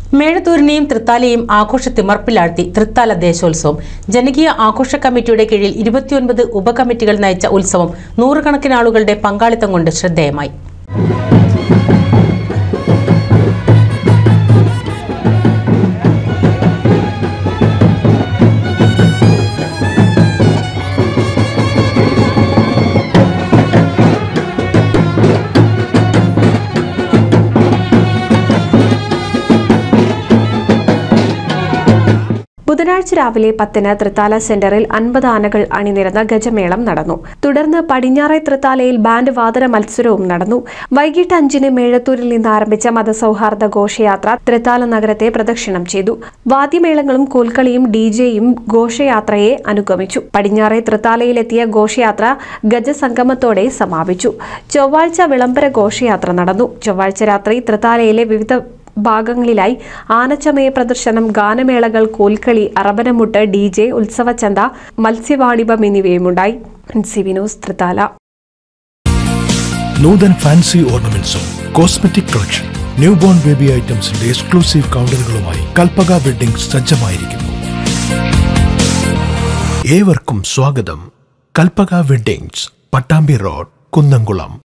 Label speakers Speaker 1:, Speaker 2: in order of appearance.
Speaker 1: മേഴത്തൂരിനെയും തൃത്താലയും ആഘോഷ തിമർപ്പിലാഴ്ത്തി തൃത്താല ദേശോത്സവം ജനകീയ ആഘോഷ കമ്മിറ്റിയുടെ കീഴിൽ ഇരുപത്തിയൊൻപത് ഉപകമ്മിറ്റികൾ നയിച്ച ഉത്സവം നൂറുകണക്കിന് ആളുകളുടെ പങ്കാളിത്തം കൊണ്ട് ശ്രദ്ധേയമായി
Speaker 2: ബുധനാഴ്ച രാവിലെ പത്തിന് തൃത്താല സെന്ററിൽ അൻപത് ആനകൾ അണിനിരന്ന ഗജമേളം നടന്നു തുടർന്ന് പടിഞ്ഞാറെ തൃത്താലയിൽ ബാൻഡ് വാദന മത്സരവും നടന്നു വൈകിട്ട് അഞ്ചിന് മേഴത്തൂരിൽ നിന്ന് ആരംഭിച്ച മതസൗഹാർദ്ദ ഘോഷയാത്ര തൃത്താല നഗരത്തെ പ്രദക്ഷിണം ചെയ്തു വാദ്യമേളങ്ങളും കോൽക്കളിയും ഡി ജെയും ഘോഷയാത്രയെ അനുഗമിച്ചു പടിഞ്ഞാറെ തൃത്താലയിലെത്തിയ ഘോഷയാത്ര ഗജസംഗമത്തോടെ സമാപിച്ചു ചൊവ്വാഴ്ച വിളംബര ഘോഷയാത്ര നടന്നു ചൊവ്വാഴ്ച രാത്രി തൃത്താലയിലെ വിവിധ ഭാഗങ്ങളിലായി ആനച്ചമയ പ്രദർശനം ഗാനമേളകൾ കോൽക്കളി അറബനമുട്ട് ഡി ജെ ഉത്സവചന്ത മത്സ്യവാണിഭം എന്നിവയുമുണ്ടായി സി വിനോസ് തൃത്താല
Speaker 3: നൂതൻ ഫാൻസി ഓർണമെന്റ്സും cosmetic collection new born baby ഐറ്റംസിന്റെ എക്സ്ക്ലൂസീവ് കൗണ്ടറുകളുമായി കൽപ്പക വെഡിംഗ് സജ്ജമായിരിക്കുന്നു ഏവർക്കും സ്വാഗതം കൽപ്പക വെഡിങ്സ് പട്ടാമ്പി റോഡ് കുന്നംകുളം